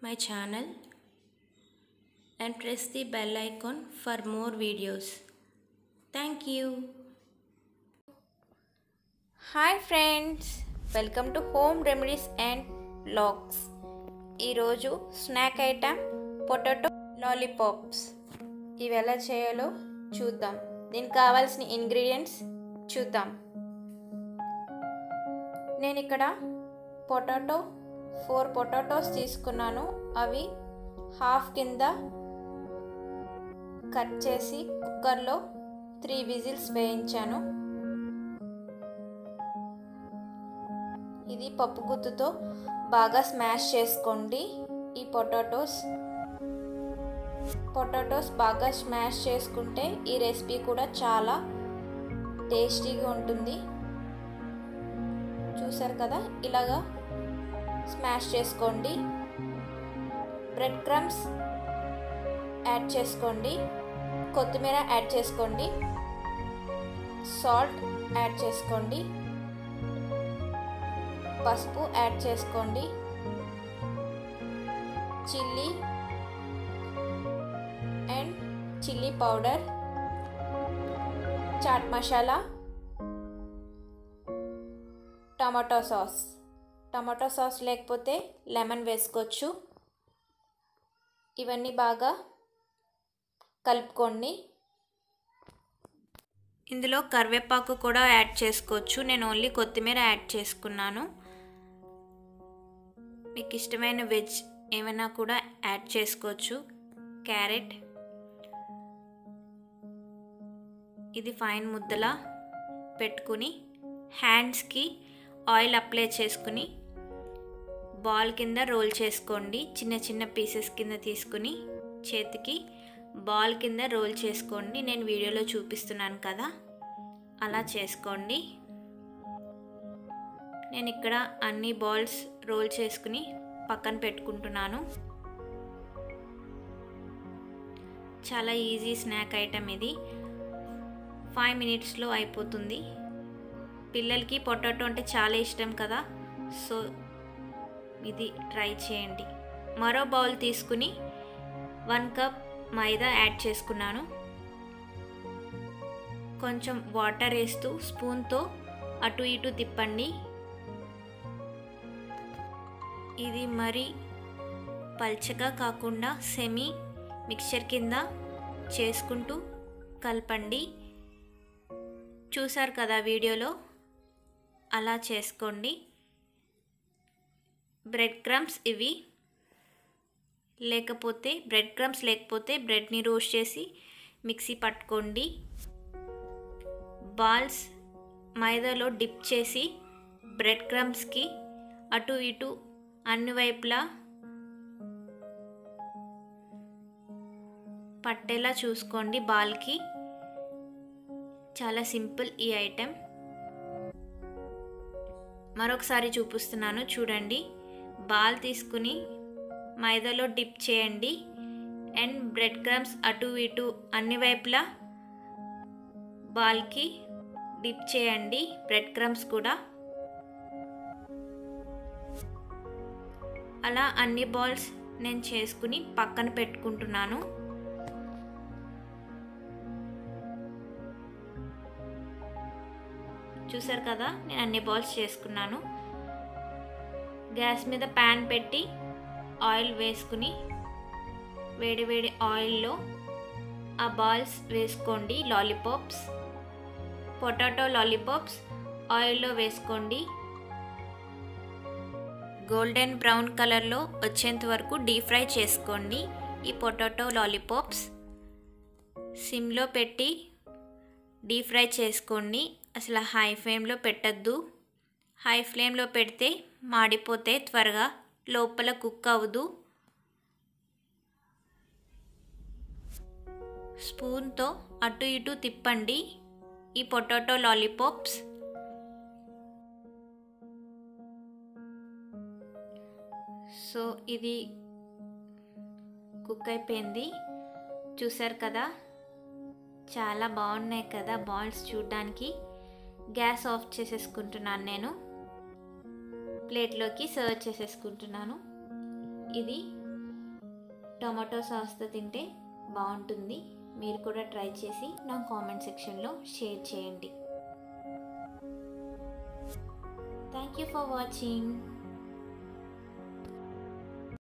my channel and press the bell icon for more videos. Thank you. Hi friends welcome to home remedies and blogs ఈరోజు snack item potato lollipops ఇవి ఎలా చేయాలో చూద్దాం దీనికి కావాల్సిన ingredients చూద్దాం నేను ఇక్కడ పొటాటో ఫోర్ పొటాటోస్ తీసుకున్నాను అవి హాఫ్ కింద కట్ చేసి కుక్కర్లో త్రీ విజిల్స్ వేయించాను ఇది పప్పు గుత్తుతో బాగా స్మాష్ చేసుకోండి ఈ పొటాటోస్ పొటాటోస్ బాగా స్మాష్ చేసుకుంటే ఈ రెసిపీ కూడా చాలా టేస్టీగా ఉంటుంది చూసారు కదా ఇలాగా స్మాష్ చేసుకోండి బ్రెడ్ క్రమ్స్ యాడ్ చేసుకోండి కొత్తిమీర యాడ్ చేసుకోండి సాల్ట్ యాడ్ చేసుకోండి పసుపు యాడ్ చేసుకోండి chilli and chilli powder chaat masala tomato sauce tomato sauce లేకపోతే లెమన్ వేసుకోవచ్చు ఇవన్నీ బాగా కలుపుకోండి ఇందులో కరివేపాకు కూడా యాడ్ చేసుకోవచ్చు నేను ఓన్లీ కొత్తిమీర యాడ్ చేసుకున్నాను మీకు ఇష్టమైన వెజ్ ఏమైనా కూడా యాడ్ చేసుకోవచ్చు క్యారెట్ ఇది ఫైన్ ముద్దలా పెట్టుకుని హ్యాండ్స్కి ఆయిల్ అప్లై చేసుకుని బాల్ కింద రోల్ చేసుకోండి చిన్న చిన్న పీసెస్ కింద తీసుకుని చేతికి బాల్ కింద రోల్ చేసుకోండి నేను వీడియోలో చూపిస్తున్నాను కదా అలా చేసుకోండి నేను ఇక్కడ అన్ని బాల్స్ రోల్ చేసుకుని పక్కన పెట్టుకుంటున్నాను చాలా ఈజీ స్నాక్ ఐటమ్ ఇది ఫైవ్ మినిట్స్లో అయిపోతుంది పిల్లలకి పొటాటో అంటే చాలా ఇష్టం కదా సో ఇది ట్రై చేయండి మరో బౌల్ తీసుకుని వన్ కప్ మైదా యాడ్ చేసుకున్నాను కొంచెం వాటర్ వేస్తూ స్పూన్తో అటు ఇటు తిప్పండి ఇది మరి పల్చగా కాకుండా సెమీ మిక్చర్ కింద చేసుకుంటూ కలపండి చూసారు కదా వీడియోలో అలా చేసుకోండి బ్రెడ్ క్రమ్స్ ఇవి లేకపోతే బ్రెడ్ క్రమ్స్ లేకపోతే బ్రెడ్ని రోస్ట్ చేసి మిక్సీ పట్టుకోండి బాల్స్ మైదాలో డిప్ చేసి బ్రెడ్ క్రమ్స్కి అటు ఇటు అన్ని వైపులా పట్టేలా చూసుకోండి బాల్కి చాలా సింపుల్ ఈ ఐటెం మరొకసారి చూపిస్తున్నాను చూడండి బాల్ తీసుకుని మైదాలో డిప్ చేయండి అండ్ బ్రెడ్ క్రమ్స్ అటు ఇటు అన్ని వైపులా బాల్కి డిప్ చేయండి బ్రెడ్ క్రమ్స్ కూడా అలా అన్ని బాల్స్ నేను చేసుకుని పక్కన పెట్టుకుంటున్నాను చూసారు కదా నేను అన్ని బాల్స్ చేసుకున్నాను గ్యాస్ మీద ప్యాన్ పెట్టి ఆయిల్ వేసుకుని వేడి వేడి ఆయిల్లో ఆ బాల్స్ వేసుకోండి లాలీపాప్స్ పొటాటో లాలీపాప్స్ ఆయిల్లో వేసుకోండి గోల్డెన్ బ్రౌన్ కలర్లో వచ్చేంత వరకు డీప్ ఫ్రై చేసుకోండి ఈ పొటాటో లాలీపాప్స్ సిమ్లో పెట్టి డీప్ ఫ్రై చేసుకోండి అసలు హై ఫ్లేమ్లో పెట్టద్దు హై ఫ్లేమ్లో పెడితే మాడిపోతే త్వరగా లోపల కుక్ అవ్వదు స్పూన్తో అటు ఇటు తిప్పండి ఈ పొటాటో లాలీపాప్స్ సో ఇది కుక్ అయిపోయింది చూసారు కదా చాలా బాగున్నాయి కదా బాల్స్ చూడడానికి గ్యాస్ ఆఫ్ చేసేసుకుంటున్నాను నేను ప్లేట్లోకి సర్వ్ చేసేసుకుంటున్నాను ఇది టొమాటో సాస్తో తింటే బాగుంటుంది మీరు కూడా ట్రై చేసి నా కామెంట్ సెక్షన్లో షేర్ చేయండి థ్యాంక్ యూ ఫర్ వాచింగ్